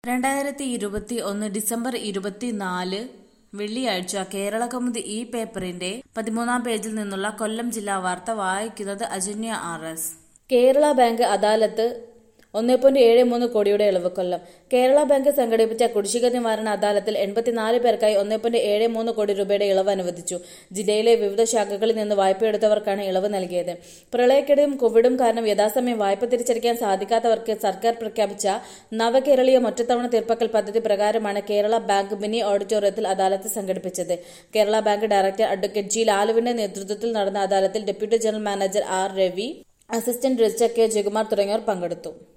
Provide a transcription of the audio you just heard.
രണ്ടായിരത്തി ഇരുപത്തി ഒന്ന് ഡിസംബർ ഇരുപത്തിനാല് വെള്ളിയാഴ്ച കേരളകൗമുദി ഈ പേപ്പറിന്റെ പതിമൂന്നാം പേജിൽ നിന്നുള്ള കൊല്ലം ജില്ലാ വാർത്ത വായിക്കുന്നത് Ajanya R S Kerala bank അദാലത്ത് ഒന്നേ പോയിന്റ് ഏഴ് മൂന്ന് കോടിയുടെ ഇളവ് കൊല്ലം കേരള ബാങ്ക് സംഘടിപ്പിച്ച കുടിശ്ശിക നിവാരണ അദാലത്തിൽ എൺപത്തിനാല് പേർക്കായി ഒന്നേ പോയിന്റ് ഏഴ് മൂന്ന് കോടി രൂപയുടെ ഇളവ് അനുവദിച്ചു ജില്ലയിലെ വിവിധ ശാഖകളിൽ നിന്ന് വായ്പയെടുത്തവർക്കാണ് ഇളവ് നൽകിയത് പ്രളയക്കെടുതിയും കോവിഡും കാരണം യഥാസമയം വായ്പ തിരിച്ചടയ്ക്കാൻ സാധിക്കാത്തവർക്ക് സർക്കാർ പ്രഖ്യാപിച്ച നവകേരളീയ ഒറ്റത്തവണ തീർപ്പാക്കൽ പദ്ധതി പ്രകാരമാണ് കേരള ബാങ്ക് മിനി ഓഡിറ്റോറിയത്തിൽ അദാലത്ത് സംഘടിപ്പിച്ചത് Kerala bank director advocate G ലാലുവിന്റെ നേതൃത്വത്തിൽ നടന്ന അദാലത്തിൽ deputy general manager R Ravi assistant registrar K Jayakumar തുടങ്ങിയവർ പങ്കെടുത്തു